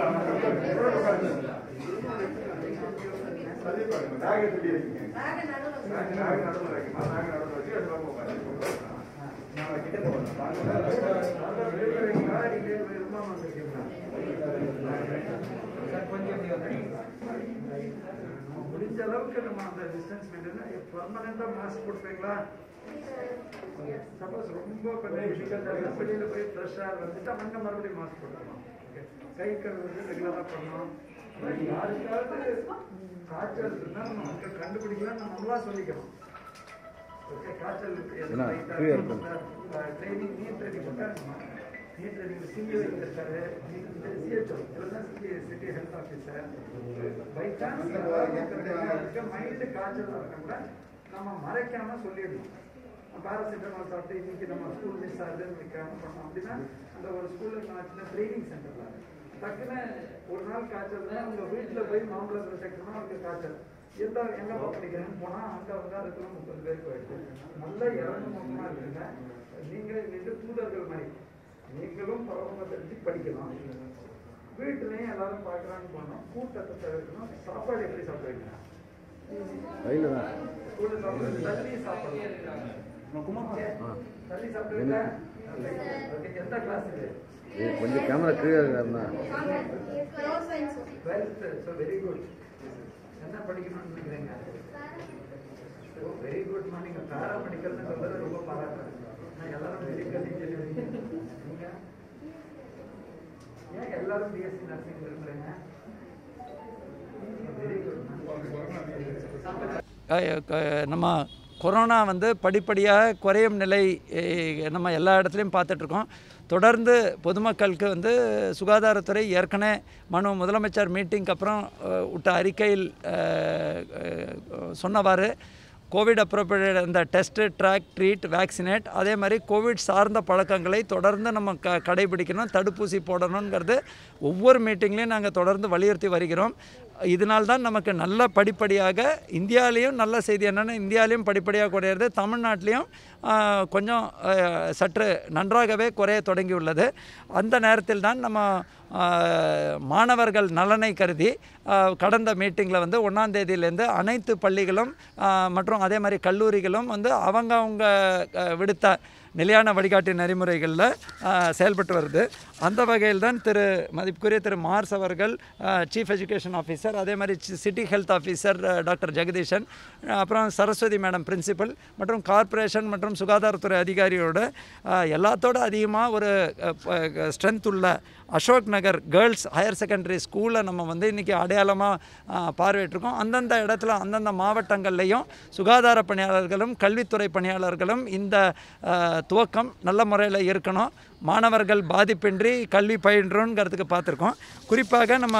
முடிஞ்ச அளவுக்கு நம்ம அந்த டிஸ்டன்ஸ் மெயின்டைன் பர்மனண்டா மாஸ்க் போட்டுப்பீங்களா சப்போஸ் ரொம்ப கொஞ்சம் டிஃபிகல்ட்டாக வெளியில் போய் ஃப்ரெஷ்ஷாக வந்துட்டா அங்கே மறுபடியும் மாஸ்க் போட்டுக்கணும் Okay. கை கழுவுறது ரெகுலராக பண்ணணும் யாருக்காவது காய்ச்சல் இருந்தால் நம்ம மக்கள் கண்டுபிடிக்கலாம் நம்ம நம்மளா சொல்லிக்கணும் ஓகே காய்ச்சல் ஏன்னா, clear இருக்கும். ட்ரைனிங் நீட் ட்ரைனிங் பண்ணாருமா நீட் ட்ரைனிங் சிஏ இருக்காரு சிஹெச்ஓ இதெல்லாம் city city health officer by chance mind காய்ச்சல் இருக்கக்கூட நம்ம மறைக்காம சொல்லிடணும் பாராசிட்டமால் சாப்பிட்டு இன்னைக்கு நம்ம ஸ்கூல் மிஸ் ஆகுதுன்னு வைக்காம பண்ணோம் அப்படின்னா அந்த ஒரு ஸ்கூலில் நான் சின்ன ட்ரைனிங் சென்டர்ல டக்குன்னு ஒரு நாள் காய்ச்சல் தான் உங்க வீட்டில் போய் மாம்பழம் செக் பண்ணா அவருக்கு காய்ச்சல் எந்த எங்க படிக்கிறேன்னு போனா அங்க வந்து அதுக்குள்ள முப்பது பேர் போயிடுச்சு நல்ல இறங்கு முகமா இருக்குங்க நீங்க இது தூதர்கள் மாதிரி நீங்களும் பரவங்க தெரிஞ்சு படிக்கலாம் வீட்டுலயும் எல்லாரும் பார்க்கலான்னு போனோம் கூட்டத்தை தவிர்க்கணும் சாப்பாடு எப்படி சாப்பிடுவீங்க கையில் தான் ஸ்கூல்ல சாப்பிடுறது தள்ளி சாப்பிடலாம் தள்ளி சாப்பிடுவீங்க Okay, எந்த கிளாஸ் இது இது கொஞ்சம் கேமரா கிளியர் இருக்காருண்ணா டுவெல்த் ஸோ வெரி குட் என்ன படிக்கணும்னு நினைக்கிறீங்க வெரி குட் நீங்க பேரா மெடிக்கல்னு சொல்றது ரொம்ப பாராட்டுறேன் நான் எல்லாரும் மெடிக்கல் இன்ஜினியரிங் நீங்க ஏன் எல்லாரும் பிஎஸ்சி நர்சிங் விரும்புறீங்க வெரி குட் அஹ் க- நம்ம கொரோனா வந்து படிப்படியாக குறையும் நிலை அஹ், நம்ம எல்லா இடத்துலையும் பார்த்துட்ருக்கோம் தொடர்ந்து பொதுமக்களுக்கு வந்து சுகாதாரத்துறை ஏற்கனவே மனு முதலமைச்சர் மீட்டிங்க்கு அப்புறம் அஹ், விட்ட அறிக்கையில் அஹ், அஹ், சொன்னவாறு கோவிட் அப்ரோப்ரியேட் அந்த டெஸ்ட்டு ட்ராக் ட்ரீட் வேக்சினேட் அதே மாதிரி கோவிட் சார்ந்த பழக்கங்களை தொடர்ந்து நம்ம க கடைபிடிக்கணும் தடுப்பூசி போடணுங்கிறது ஒவ்வொரு மீட்டிங்லேயும் நாங்கள் தொடர்ந்து வலியுறுத்தி வருகிறோம் இதனால் தான் நமக்கு நல்ல படிப்படியாக இந்தியாவிலையும் நல்ல செய்தி என்னென்னா இந்தியாவிலையும் படிப்படியாக குறையிறது தமிழ்நாட்டிலையும் ஆஹ், கொஞ்சம் ஆஹ், சற்று நன்றாகவே குறைய தொடங்கியுள்ளது அந்த நேரத்தில் தான் நம்ம ஆஹ், மாணவர்கள் நலனை கருதி ஆஹ், கடந்த மீட்டிங்கில் வந்து ஒன்றாம் தேதியிலேருந்து அனைத்து பள்ளிகளும் ஆஹ், மற்றும் அதே மாதிரி கல்லூரிகளும் வந்து அவங்க அவங்க ஆஹ், விடுத்த நிலையான வழிகாட்டு நெறிமுறைகளில் செயல்பட்டு வருது அந்த வகையில் தான் திரு மதிப்புக்குரிய திரு மார்ஸ் அவர்கள் சீஃப் எஜுகேஷன் ஆஃபீஸர் அதே மாதிரி city health officer doctor Jegadeesan அஹ், அப்புறம் சரஸ்வதி மேடம் பிரின்சிபல் மற்றும் கார்ப்பரேஷன் மற்றும் சுகாதாரத்துறை அதிகாரியோட அஹ், எல்லாத்தோட அதிகமாக ஒரு ஸ்ட்ரென்த் உள்ள Ashok Nagar girls higher secondary ஸ்கூலில் நம்ம வந்து இன்றைக்கி அடையாளமாக பார்வையிட்டிருக்கோம் அந்தந்த இடத்துல அந்தந்த மாவட்டங்கள்லேயும் சுகாதார பணியாளர்களும் கல்வித்துறை பணியாளர்களும் இந்த அஹ், துவக்கம் நல்ல முறையில் இருக்கணும் மாணவர்கள் பாதிப்பின்றி கல்வி பயின்றோங்கிறதுக்கு பார்த்துருக்கோம் குறிப்பாக நம்ம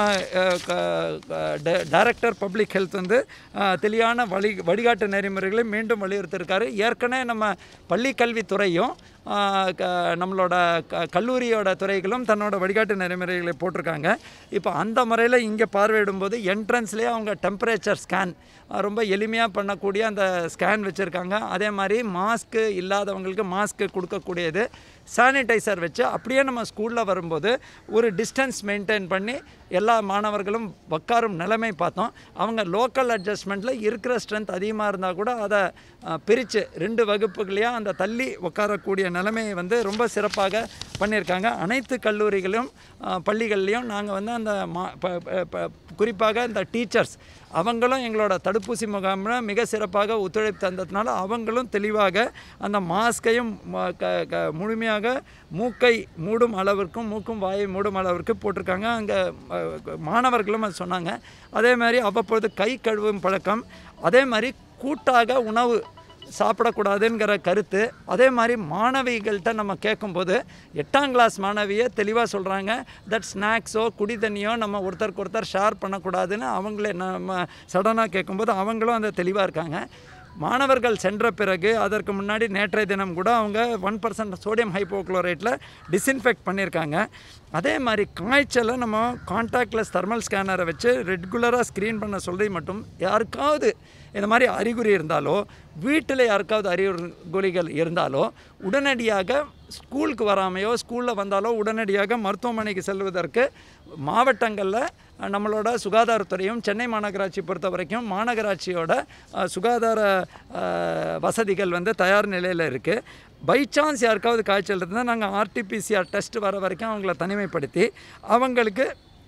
டைரக்டர் பப்ளிக் ஹெல்த் வந்து அஹ், தெளிவான வழி வழிகாட்டு நெறிமுறைகளை மீண்டும் வலியுறுத்தியிருக்காரு ஏற்கனவே நம்ம பள்ளி கல்வித்துறையும் ஆஹ் க- நம்மளோட க கல்லூரியோட துறைகளும் தன்னோட வழிகாட்டு நெறிமுறைகளை போட்டிருக்காங்க இப்போ அந்த முறையில் இங்கே பார்வையிடும்போது என்ட்ரன்ஸ்லேயே அவங்க டெம்பரேச்சர் ஸ்கேன் ரொம்ப எளிமையாக பண்ணக்கூடிய அந்த ஸ்கேன் வச்சுருக்காங்க அதே மாதிரி மாஸ்க்கு இல்லாதவங்களுக்கு மாஸ்க்கு கொடுக்கக்கூடியது சானிடைசர் வச்சு அப்படியே நம்ம ஸ்கூலில் வரும்போது ஒரு டிஸ்டன்ஸ் மெயின்டைன் பண்ணி எல்லா மாணவர்களும் உட்காரும் நிலைமை பார்த்தோம் அவங்க லோக்கல் அட்ஜஸ்ட்மெண்ட்டில் இருக்கிற ஸ்ட்ரென்த் அதிகமாக இருந்தால் கூட அதை பிரித்து ரெண்டு வகுப்புகளையும் அந்த தள்ளி உட்காரக்கூடிய நிலைமையை வந்து ரொம்ப சிறப்பாக பண்ணியிருக்காங்க அனைத்து கல்லூரிகளும் அஹ், பள்ளிகள்லையும் நாங்கள் வந்து அந்த மா ப- ப- ப- குறிப்பாக இந்த டீச்சர்ஸ் அவங்களும் எங்களோட தடுப்பூசி முகாமில் மிக சிறப்பாக ஒத்துழைப்பு தந்ததுனால அவங்களும் தெளிவாக அந்த மாஸ்கையும் ம- க- க- முழுமையாக மூக்கை மூடும் அளவிற்கும் மூக்கும் வாயை மூடும் அளவிற்கு போட்டிருக்காங்க அங்கே மாணவர்களும் அது சொன்னாங்க அதே மாதிரி அவ்வப்பொழுது கை கழுவும் பழக்கம் அதே மாதிரி கூட்டாக உணவு சாப்பிடக்கூடாதுங்கிற கருத்து அதே மாதிரி மாணவிகள்கிட்ட நம்ம கேட்கும்போது எட்டாம் கிளாஸ் மாணவியை தெளிவாக சொல்கிறாங்க தட் ஸ்நாக்ஸோ குடி தண்ணியோ நம்ம ஒருத்தருக்கு ஒருத்தர் ஷேர் பண்ணக்கூடாதுன்னு அவங்களே நம்ம சடனாக கேட்கும்போது அவங்களும் அந்த தெளிவாக இருக்காங்க மாணவர்கள் சென்ற பிறகு அதற்கு முன்னாடி நேற்றைய தினம் கூட அவங்க ஒன் பர்சன்ட் சோடியம் ஹைப்போக்ளோரைட்டில் டிஸ்இன்ஃபெக்ட் பண்ணியிருக்காங்க அதே மாதிரி காய்ச்சலை நம்ம கான்டாக்ட்லெஸ் தெர்மல் ஸ்கேனரை வச்சு ரெகுலராக ஸ்க்ரீன் பண்ண சொல்லி மட்டும் யாருக்காவது இந்த மாதிரி அறிகுறி இருந்தாலோ வீட்டில் யாருக்காவது அறிகுறிகள் இருந்தாலோ உடனடியாக ஸ்கூலுக்கு வராமையோ ஸ்கூலில் வந்தாலோ உடனடியாக மருத்துவமனைக்கு செல்வதற்கு மாவட்டங்களில் நம்மளோட சுகாதாரத்துறையும் சென்னை மாநகராட்சி பொறுத்த வரைக்கும் மாநகராட்சியோட அஹ், சுகாதார அஹ், வசதிகள் வந்து தயார் நிலையில் இருக்குது பை சான்ஸ் யாருக்காவது காய்ச்சல் இருந்தால் நாங்கள் ஆர்டிபிசிஆர் டெஸ்ட் வர வரைக்கும் அவங்கள தனிமைப்படுத்தி அவங்களுக்கு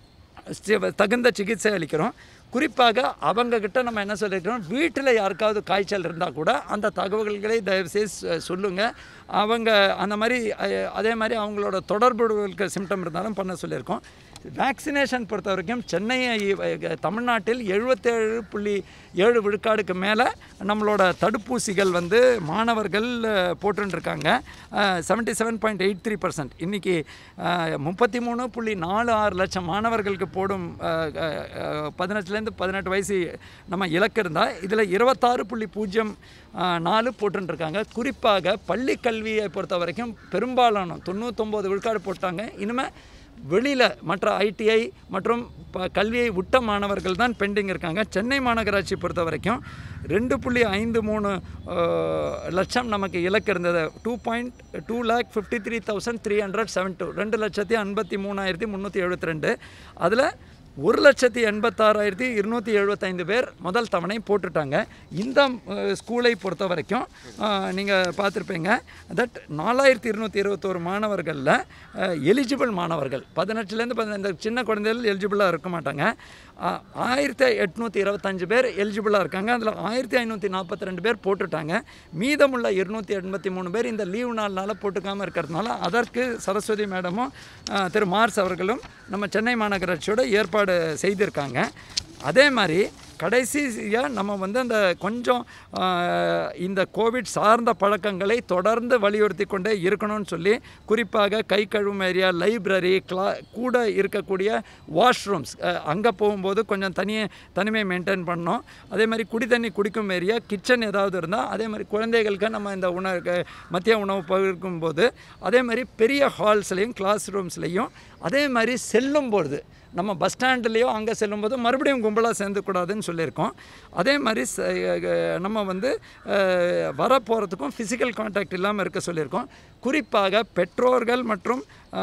சி- தகுந்த சிகிச்சை அளிக்கிறோம் குறிப்பாக அவங்கக்கிட்ட நம்ம என்ன சொல்லியிருக்கிறோம் வீட்டில் யாருக்காவது காய்ச்சல் இருந்தால் கூட அந்த தகவல்களை தயவுசெய்து சொ- சொல்லுங்க அவங்க அந்த மாதிரி அஹ், அதே மாதிரி அவங்களோட தொடர்புகளுக்கு சிம்டம் இருந்தாலும் பண்ண சொல்லியிருக்கோம் வேக்சினேஷன் பொறுத்த வரைக்கும் சென்னை அஹ், தமிழ்நாட்டில் எழுபத்தேழு புள்ளி ஏழு விழுக்காடுக்கு மேலே நம்மளோட தடுப்பூசிகள் வந்து மாணவர்கள் அஹ், போட்டுருக்காங்க seventy seven point eight three percent இன்றைக்கி முப்பத்தி மூணு புள்ளி நாலு ஆறு லட்சம் மாணவர்களுக்கு போடும் அஹ், அஹ், அஹ், பதினெட்டுலேருந்து பதினெட்டு வயசு நம்ம இலக்கு இருந்தால் இதில் இருபத்தாறு புள்ளி பூஜ்ஜியம் அஹ், நாலு போட்டுருக்காங்க குறிப்பாக பள்ளி கல்வியை பொறுத்த வரைக்கும் பெரும்பாலான தொண்ணூத்தொம்பது விழுக்காடு போட்டாங்க இனிமேல் வெளியில் மற்ற ஐடிஐ மற்றும் ப கல்வியை விட்ட மாணவர்கள் தான் பெண்டிங் இருக்காங்க சென்னை மாநகராட்சி பொறுத்த வரைக்கும் ரெண்டு புள்ளி ஐந்து மூணு அஹ், லட்சம் நமக்கு இலக்கு இருந்தது two point two lakh fifty three thousand three hundred seven two ரெண்டு லட்சத்தி ஐம்பத்தி மூணாயிரத்தி முந்நூற்றி எழுபத்தி ரெண்டு அதில் ஒரு லட்சத்தி எண்பத்தாறாயிரத்தி இருநூற்றி எழுபத்தைந்து பேர் முதல் தவணை போட்டுட்டாங்க இந்த அஹ், ஸ்கூலை பொறுத்த வரைக்கும் நீங்கள் பார்த்துருப்பீங்க தட் நாலாயிரத்தி இருநூற்றி இருபத்தோரு மாணவர்களில் எலிஜிபிள் மாணவர்கள் பதினெட்டுலேருந்து பதினைந்து சின்ன குழந்தைகள் எலிஜிபிளாக இருக்க மாட்டாங்க அஹ், ஆயிரத்தி எட்நூற்றி இருபத்தஞ்சு பேர் எலிஜிபிளாக இருக்காங்க அதில் ஆயிரத்தி ஐநூற்றி நாற்பத்தி ரெண்டு பேர் போட்டுட்டாங்க மீதமுள்ள இருநூற்றி எண்பத்தி மூணு பேர் இந்த லீவு நாள்னால போட்டுக்காமல் இருக்கிறதுனால அதற்கு சரஸ்வதி மேடமும் அஹ், திரு மார்ஸ் அவர்களும் நம்ம சென்னை மாநகராட்சியோட ஏற்பாடு செய்திருக்காங்க அதே மாதிரி கடைசியாக நம்ம வந்து அந்த கொஞ்சம் ஆஹ், இந்த கோவிட் சார்ந்த பழக்கங்களை தொடர்ந்து வலியுறுத்தி கொண்டே இருக்கணும்னு சொல்லி குறிப்பாக கை கழுவும் ஏரியா லைப்ரரி கிளா கூட இருக்கக்கூடிய வாஷ்ரூம்ஸ் அங்கே போகும்போது கொஞ்சம் தனியே தனிமை மெயின்டைன் பண்ணணும் அதே மாதிரி குடி தண்ணி குடிக்கும் ஏரியா கிச்சன் ஏதாவது இருந்தால் அதே மாதிரி குழந்தைகளுக்கு நம்ம இந்த உணவு மதிய உணவு பகிர்க்கும் போது அதே மாதிரி பெரிய ஹால்ஸ்லேயும் கிளாஸ் ரூம்ஸ்லேயும் அதே மாதிரி செல்லும் பொழுது நம்ம பஸ் ஸ்டாண்ட்லேயோ அங்கே செல்லும்போது மறுபடியும் கும்பலாக சேர்ந்துக்கூடாதுன்னு சொல்லியிருக்கோம் அதே மாதிரி ச- அஹ் நம்ம வந்து அஹ், வர போகிறதுக்கும் ஃபிசிக்கல் காண்டாக்ட் இல்லாமல் இருக்க சொல்லியிருக்கோம் குறிப்பாக பெற்றோர்கள் மற்றும்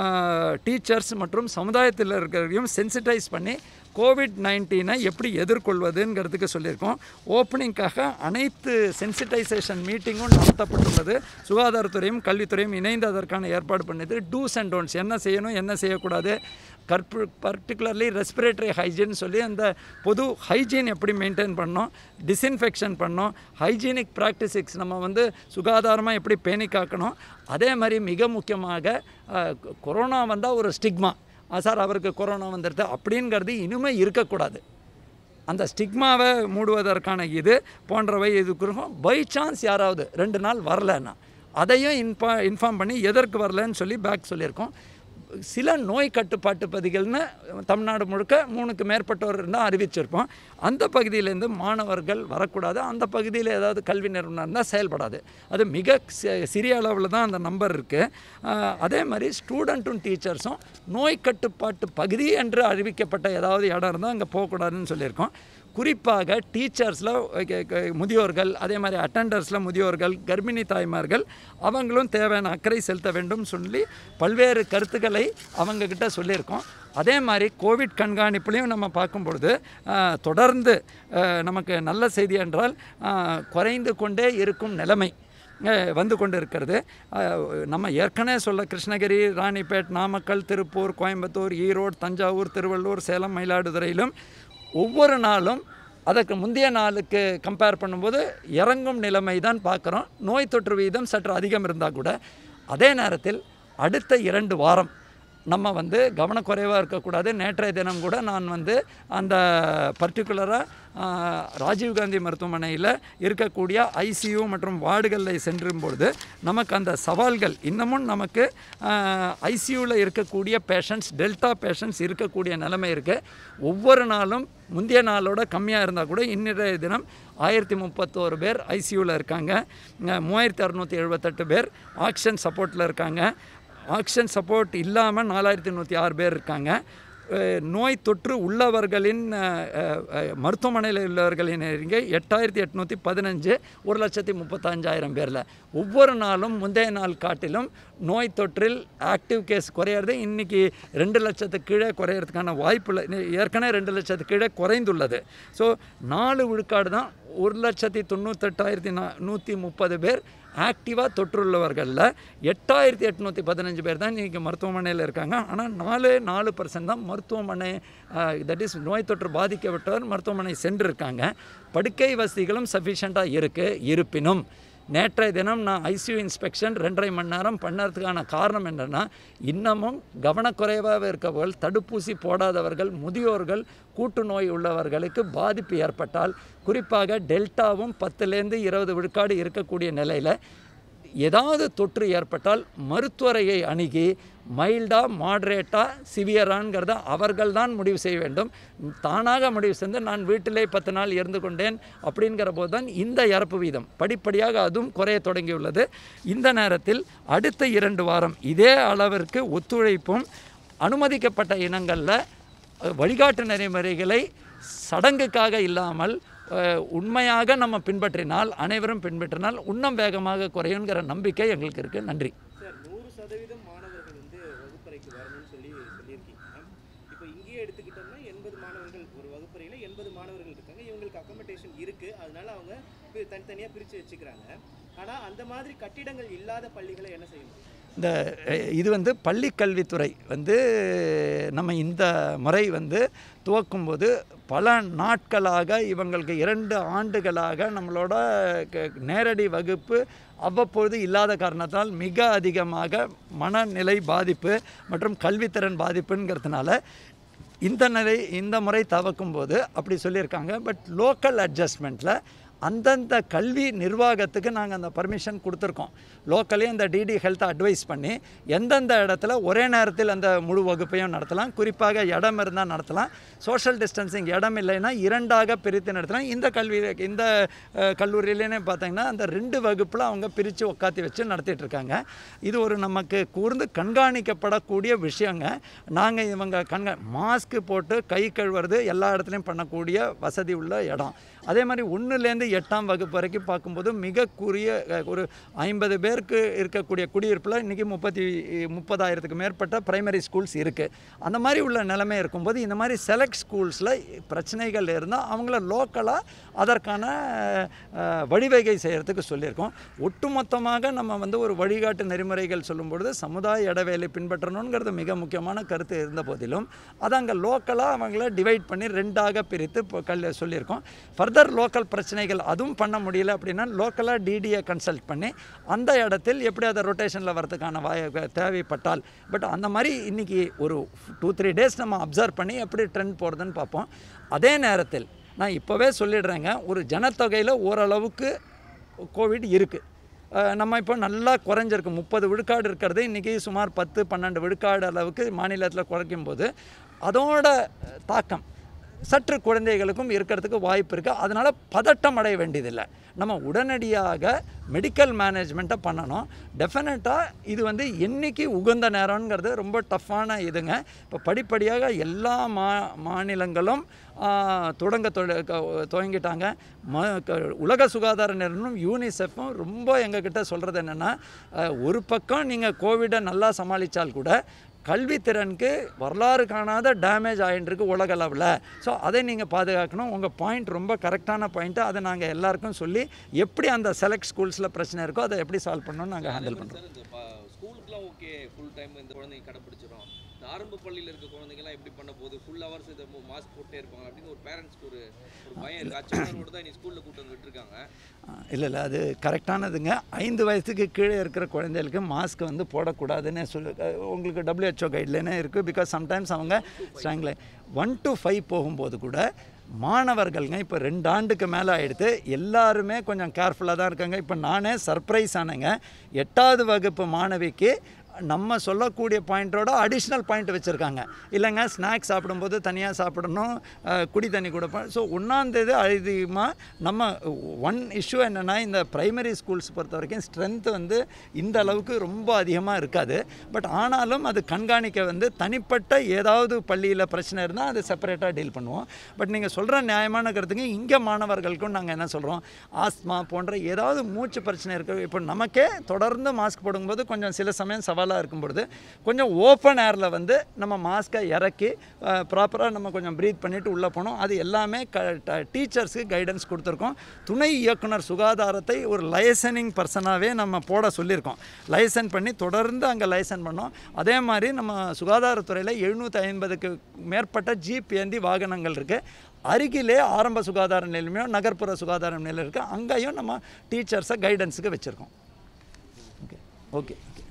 டீச்சர்ஸ் மற்றும் சமுதாயத்தில் இருக்கிறவரையும் சென்சிட்டைஸ் பண்ணி கோவிட் நைன்டீனை எப்படி எதிர்கொள்வதுங்கிறதுக்கு சொல்லியிருக்கோம் ஓப்பனிங்காக அனைத்து சென்சிட்டைசேஷன் மீட்டிங்கும் நடத்தப்பட்டுள்ளது சுகாதாரத்துறையும் கல்வித்துறையும் இணைந்து அதற்கான ஏற்பாடு பண்ணிது டூஸ் அண்ட் டோன்ட்ஸ் என்ன செய்யணும் என்ன செய்யக்கூடாது கற்பு பர்டிகுலர்லி ரெஸ்பிரேட்டரி ஹைஜீன் சொல்லி அந்த பொது ஹைஜீன் எப்படி மெயின்டைன் பண்ணோம் டிஸ்இன்ஃபெக்ஷன் பண்ணோம் ஹைஜீனிக் ப்ராக்டிசிக்ஸ் நம்ம வந்து சுகாதாரமாக எப்படி பேணி காக்கணும் அதே மாதிரி மிக முக்கியமாக அஹ், கொரோனா வந்தால் ஒரு ஸ்டிக்மா சார் அவருக்கு கொரோனா வந்துடுது அப்படிங்கிறது இனிமேல் இருக்கக்கூடாது அந்த ஸ்டிக்மாவை மூடுவதற்கான இது போன்றவை இதுக்கும் பை சான்ஸ் யாராவது ரெண்டு நாள் வரலன்னா அதையும் இன்ஃபா இன்ஃபார்ம் பண்ணி எதற்கு வரலன்னு சொல்லி பேக் சொல்லியிருக்கோம் சில நோய் கட்டுப்பாட்டு பகுதிகள்னு தமிழ்நாடு முழுக்க மூணுக்கு மேற்பட்டோர் இருந்தால் அறிவிச்சிருப்போம் அந்த பகுதியிலேருந்து மாணவர்கள் வரக்கூடாது அந்த பகுதியில் ஏதாவது கல்வி நிறுவனம் இருந்தால் செயல்படாது அது மிக சி- சிறிய அளவில் தான் அந்த நம்பர் இருக்குது அதே மாதிரி ஸ்டூடெண்ட்டும் டீச்சர்ஸும் நோய் கட்டுப்பாட்டு பகுதி என்று அறிவிக்கப்பட்ட ஏதாவது இடம் இருந்தால் அங்கே போகக்கூடாதுன்னு சொல்லியிருக்கோம் குறிப்பாக டீச்சர்ஸில் முதியோர்கள் அதே மாதிரி அட்டண்டர்ஸில் முதியோர்கள் கர்ப்பிணி தாய்மார்கள் அவங்களும் தேவையான அக்கறை செலுத்த வேண்டும் சொல்லி பல்வேறு கருத்துக்களை அவங்கக்கிட்ட சொல்லியிருக்கோம் அதே மாதிரி கோவிட் கண்காணிப்புலையும் நம்ம பார்க்கும் பொழுது ஆஹ், தொடர்ந்து ஆஹ், நமக்கு நல்ல செய்தி என்றால் ஆஹ், குறைந்து கொண்டே இருக்கும் நிலைமை அஹ், வந்து கொண்டு இருக்கிறது அஹ், நம்ம ஏற்கனவே சொல்ல கிருஷ்ணகிரி ராணிப்பேட் நாமக்கல் திருப்பூர் கோயம்புத்தூர் ஈரோடு தஞ்சாவூர் திருவள்ளூர் சேலம் மயிலாடுதுறையிலும் ஒவ்வொரு நாளும் அதற்கு முந்தைய நாளுக்கு கம்பேர் பண்ணும்போது இறங்கும் நிலைமை தான் பார்க்குறோம் நோய் தொற்று வீதம் சற்று அதிகம் இருந்தால் கூட அதே நேரத்தில் அடுத்த இரண்டு வாரம் நம்ம வந்து கவனக்குறைவாக இருக்கக்கூடாது நேற்றைய தினம் கூட நான் வந்து அந்த பர்டிகுலராக ராஜீவ்காந்தி மருத்துவமனையில் இருக்கக்கூடிய ஐசியூ மற்றும் வார்டுகளில் சென்றும் பொழுது நமக்கு அந்த சவால்கள் இன்னமும் நமக்கு ஐசியூவில் இருக்கக்கூடிய பேஷண்ட்ஸ் டெல்டா பேஷண்ட்ஸ் இருக்கக்கூடிய நிலைமை இருக்குது ஒவ்வொரு நாளும் முந்தைய நாளோட கம்மியாக இருந்தால் கூட இன்றைய தினம் ஆயிரத்தி முப்பத்தோரு பேர் ஐசியூவில் இருக்காங்க அஹ் மூவாயிரத்தி அறநூற்றி எழுபத்தெட்டு பேர் ஆக்சிஜன் சப்போர்ட்டில் இருக்காங்க ஆக்சிஜன் சப்போர்ட் இல்லாமல் நாலாயிரத்தி நூற்றி ஆறு பேர் இருக்காங்க அஹ் நோய் தொற்று உள்ளவர்களின் அஹ், அஹ், அஹ், மருத்துவமனையில் உள்ளவர்களின் எண்ணிக்கை எட்டாயிரத்தி எட்நூற்றி பதினஞ்சு ஒரு லட்சத்தி முப்பத்தஞ்சாயிரம் பேரில் ஒவ்வொரு நாளும் முந்தைய நாள் காட்டிலும் நோய் தொற்றில் ஆக்டிவ் கேஸ் குறையிறது இன்றைக்கி ரெண்டு லட்சத்துக்கு கீழே குறையிறதுக்கான வாய்ப்பு இல்லை இன்னும் ஏற்கனவே ரெண்டு லட்சத்துக்கு கீழே குறைந்துள்ளது ஸோ நாலு விழுக்காடு தான் ஒரு லட்சத்தி தொண்ணூத்தெட்டாயிரத்தி நா நூற்றி முப்பது பேர் ஆக்டிவாக தொற்றுள்ளவர்களில் எட்டாயிரத்தி எட்நூற்றி பதினஞ்சு பேர் தான் இன்றைக்கி மருத்துவமனையில் இருக்காங்க ஆனால் நாலு நாலு பர்சன்ட் தான் மருத்துவமனை தட் இஸ் நோய் தொற்று பாதிக்கப்பட்டவர் மருத்துவமனை சென்றிருக்காங்க படுக்கை வசதிகளும் சஃபிஷியண்ட்டாக இருக்குது இருப்பினும் நேற்றைய தினம் நான் ஐசியூ இன்ஸ்பெக்ஷன் ரெண்டரை மணி நேரம் பண்ணறதுக்கான காரணம் என்னென்னா இன்னமும் கவனக்குறைவாக இருக்கவர்கள் தடுப்பூசி போடாதவர்கள் முதியோர்கள் கூட்டு நோய் உள்ளவர்களுக்கு பாதிப்பு ஏற்பட்டால் குறிப்பாக டெல்டாவும் பத்துலேருந்து இருபது விழுக்காடு இருக்கக்கூடிய நிலையில் ஏதாவது தொற்று ஏற்பட்டால் மருத்துவரையை அணுகி மைல்டா மாட்ரேட்டா சிவியராங்கிறத அவர்கள் தான் முடிவு செய்ய வேண்டும் தானாக முடிவு செய்து நான் வீட்டிலே பத்து நாள் இருந்து கொண்டேன் அப்படிங்கிற போது தான் இந்த இறப்பு வீதம் படிப்படியாக அதுவும் குறைய தொடங்கியுள்ளது இந்த நேரத்தில் அடுத்த இரண்டு வாரம் இதே அளவிற்கு ஒத்துழைப்பும் அனுமதிக்கப்பட்ட இனங்களில் அஹ், வழிகாட்டு நெறிமுறைகளை சடங்குக்காக இல்லாமல் அஹ், உண்மையாக நம்ம பின்பற்றினால் அனைவரும் பின்பற்றினால் இன்னும் வேகமாக குறையுங்கிற நம்பிக்கை எங்களுக்கு இருக்குது நன்றி சார் நூறு சதவீதம் மாணவர்கள் வந்து வகுப்பறைக்கு வரணும்னு சொல்லி சொல்லியிருக்கீங்க இப்போ இங்கேயே எடுத்துக்கிட்டோம்னா எண்பது மாணவர்கள் ஒரு வகுப்பறையில் எண்பது மாணவர்கள் இருக்காங்க இவங்களுக்கு அக்கமடேஷன் இருக்குது அதனால அவங்க பி- தனித்தனியாக பிரித்து வச்சுக்கிறாங்க ஆனால் அந்த மாதிரி கட்டிடங்கள் இல்லாத பள்ளிகளை என்ன செய்யணும் இந்த அஹ், இது வந்து பள்ளி கல்வித்துறை வந்து நம்ம இந்த முறை வந்து துவக்கும்போது பல நாட்களாக இவங்களுக்கு இரண்டு ஆண்டுகளாக நம்மளோட க- நேரடி வகுப்பு அவ்வப்பொழுது இல்லாத காரணத்தால் மிக அதிகமாக மனநிலை பாதிப்பு மற்றும் கல்வித்திறன் பாதிப்புங்கிறதுனால இந்த நிலை இந்த முறை தவக்கும்போது அப்படி சொல்லியிருக்காங்க பட் லோக்கல் அட்ஜஸ்ட்மெண்ட்டில் அந்தந்த கல்வி நிர்வாகத்துக்கு நாங்கள் அந்த பர்மிஷன் கொடுத்துருக்கோம் லோக்கலே இந்த டிடி ஹெல்த்தை அட்வைஸ் பண்ணி எந்தெந்த இடத்துல ஒரே நேரத்தில் அந்த முழு வகுப்பையும் நடத்தலாம் குறிப்பாக இடம் இருந்தால் நடத்தலாம் சோஷியல் டிஸ்டன்சிங் இடம் இல்லைன்னா இரண்டாக பிரித்து நடத்தலாம் இந்த கல்வி இந்த அஹ், கல்லூரியிலேனே பார்த்தீங்கன்னா அந்த ரெண்டு வகுப்பில் அவங்க பிரித்து உட்காத்தி வச்சு நடத்திட்டு இருக்காங்க இது ஒரு நமக்கு கூர்ந்து கண்காணிக்கப்படக்கூடிய விஷயங்க நாங்கள் இவங்க கண்கா மாஸ்க்கு போட்டு கை கழுவுறது எல்லா இடத்துலையும் பண்ணக்கூடிய வசதி உள்ள இடம் அதே மாதிரி ஒன்றுலேருந்து எட்டாம் வகுப்பு வரைக்கும் பார்க்கும்போது மிக குறுகிய அஹ், ஒரு ஐம்பது பேருக்கு இருக்கக்கூடிய குடியிருப்பில் இன்றைக்கி முப்பத்தி முப்பதாயிரத்துக்கு மேற்பட்ட பிரைமரி ஸ்கூல்ஸ் இருக்குது அந்த மாதிரி உள்ள நிலைமை இருக்கும்போது இந்த மாதிரி செலக்ட் ஸ்கூல்ஸில் பிரச்சனைகள் இருந்தால் அவங்கள லோக்கலாக அதற்கான அஹ், வழிவகை செய்கிறதுக்கு சொல்லியிருக்கோம் ஒட்டுமொத்தமாக நம்ம வந்து ஒரு வழிகாட்டு நெறிமுறைகள் சொல்லும்பொழுது சமுதாய இடைவேளை பின்பற்றணுங்கிறது மிக முக்கியமான கருத்து இருந்த போதிலும் அதை அங்கே லோக்கலாக அவங்கள டிவைட் பண்ணி ரெண்டாக பிரித்து இப்போ கல் சொல்லியிருக்கோம் ஃபர்தர் லோக்கல் பிரச்சனைகள் அதுவும் பண்ண முடியல அப்படின்னா லோக்கலாக டிடியை கன்சல்ட் பண்ணி அந்த இடத்தில் எப்படி அதை ரொட்டேஷனில் வரதுக்கான வாய தேவைப்பட்டால் பட் அந்த மாதிரி இன்றைக்கி ஒரு டூ த்ரீ டேஸ் நம்ம அப்சர்வ் பண்ணி எப்படி ட்ரெண்ட் போகிறதுன்னு பார்ப்போம் அதே நேரத்தில் நான் இப்போவே சொல்லிடுறேங்க ஒரு ஜனத்தொகையில் ஓரளவுக்கு கோவிட் இருக்குது அஹ் நம்ம இப்போ நல்லா குறைஞ்சிருக்கு முப்பது விழுக்காடு இருக்கிறது இன்றைக்கி சுமார் பத்து பன்னெண்டு விழுக்காடு அளவுக்கு மாநிலத்தில் குறைக்கும் போது அதோட தாக்கம் சற்று குழந்தைகளுக்கும் இருக்கிறதுக்கு வாய்ப்பு இருக்குது அதனால் பதட்டம் அடைய வேண்டியதில்லை நம்ம உடனடியாக மெடிக்கல் மேனேஜ்மெண்ட்டை பண்ணணும் டெஃபினட்டாக இது வந்து என்னைக்கு உகந்த நேரங்கிறது ரொம்ப டஃப்பான இதுங்க இப்போ படிப்படியாக எல்லா மா மாநிலங்களும் ஆ, தொடங்க தொட- க- துவங்கிட்டாங்க ம க- உலக சுகாதார நிறுவனம் யூனிசெஃப்பும் ரொம்ப எங்ககிட்ட சொல்கிறது என்னென்னா ஒரு பக்கம் நீங்கள் கோவிடை நல்லா சமாளித்தால் கூட கல்வித்திறனுக்கு வரலாறு காணாத டேமேஜ் ஆகிட்டுருக்கு உலக அளவில் ஸோ அதை நீங்கள் பாதுகாக்கணும் உங்கள் பாயிண்ட் ரொம்ப கரெக்டான பாயிண்ட்டு அதை நாங்கள் எல்லாருக்கும் சொல்லி எப்படி அந்த செலக்ட் ஸ்கூல்ஸில் பிரச்சனை இருக்கோ அதை எப்படி சால்வ் பண்ணணும்னு நாங்கள் ஹேண்டில் பண்ணுறோம் சார் இந்த ப- ஸ்கூலுக்குலாம் ஓகே ஃபுல் டைம் இந்த குழந்தைங்க கடைப்பிடிச்சிடும் இந்த ஆரம்ப பள்ளியில் இருக்க குழந்தைங்கலாம் எப்படி பண்ண போகுது ஃபுல் ஹவர்ஸ் இதை மாஸ்க் போட்டே இருப்பாங்க அப்படின்னு ஒரு பேரண்ட்ஸ்க்கு ஒரு ஒரு பயம் இருக்குது அச்சோட தான் நீ ஸ்கூலில் கூட்டு வந்து விட்டுருக்காங்க இல்லை இல்லை அது கரெக்டானதுங்க ஐந்து வயசுக்கு கீழே இருக்கிற குழந்தைகளுக்கு மாஸ்க் வந்து போடக்கூடாதுன்னு சொல்லு அஹ் உங்களுக்கு டபிள்யூஹெச்ஓ கைட்லைனே இருக்குது பிகாஸ் சம்டைம்ஸ் அவங்க ஸ்ட்ராங்ல ஒன் டு ஃபைவ் போகும்போது கூட மாணவர்கள்ங்க இப்போ ரெண்டு ஆண்டுக்கு மேலே ஆயிடுத்து எல்லாருமே கொஞ்சம் கேர்ஃபுல்லாக தான் இருக்காங்க இப்போ நானே சர்ப்ரைஸ் ஆனேங்க எட்டாவது வகுப்பு மாணவிக்கு நம்ம சொல்லக்கூடிய பாயிண்ட்டோட அடிஷ்னல் பாயிண்ட் வச்சுருக்காங்க இல்லைங்க ஸ்நாக்ஸ் சாப்பிடும்போது தனியாக சாப்பிடணும் அஹ், குடி தண்ணி கூட ஸோ ஒன்றாந்தேதி அதிகமாக நம்ம ஒன் இஷ்யூ என்னென்னா இந்த ப்ரைமரி ஸ்கூல்ஸ் பொறுத்த வரைக்கும் ஸ்ட்ரென்த் வந்து இந்த அளவுக்கு ரொம்ப அதிகமாக இருக்காது பட் ஆனாலும் அது கண்காணிக்க வந்து தனிப்பட்ட ஏதாவது பள்ளியில் பிரச்சனை இருந்தால் அது செப்பரேட்டாக டீல் பண்ணுவோம் பட் நீங்கள் சொல்கிற நியாயமான கருத்துக்கு இங்கே மாணவர்களுக்கும் நாங்கள் என்ன சொல்கிறோம் ஆஸ்மா போன்ற ஏதாவது மூச்சு பிரச்சனை இருக்குது இப்போ நமக்கே தொடர்ந்து மாஸ்க் போடும்போது கொஞ்சம் சில சமயம் சவாலாக இருக்கும் பொழுது கொஞ்சம் ஓப்பன் ஏரில் வந்து நம்ம மாஸ்க்கை இறக்கி ப்ராப்பராக நம்ம கொஞ்சம் ப்ரீத் பண்ணிவிட்டு உள்ளே போனோம் அது எல்லாமே க டீச்சர்ஸுக்கு கைடன்ஸ் கொடுத்துருக்கோம் துணை இயக்குனர் சுகாதாரத்தை ஒரு லைசனிங் பர்சனாகவே நம்ம போட சொல்லியிருக்கோம் லைசன் பண்ணி தொடர்ந்து அங்கே லைசன் பண்ணோம் அதே மாதிரி நம்ம சுகாதாரத்துறையில் எழுநூற்றி ஐம்பதுக்கு மேற்பட்ட ஜிபிஎன்டி வாகனங்கள் இருக்குது அருகிலே ஆரம்ப சுகாதார நிலையமோ நகர்ப்புற சுகாதார நிலையம் இருக்குது அங்கேயும் நம்ம டீச்சர்ஸை கைடன்ஸுக்கு வச்சுருக்கோம் ஓகே ஓகே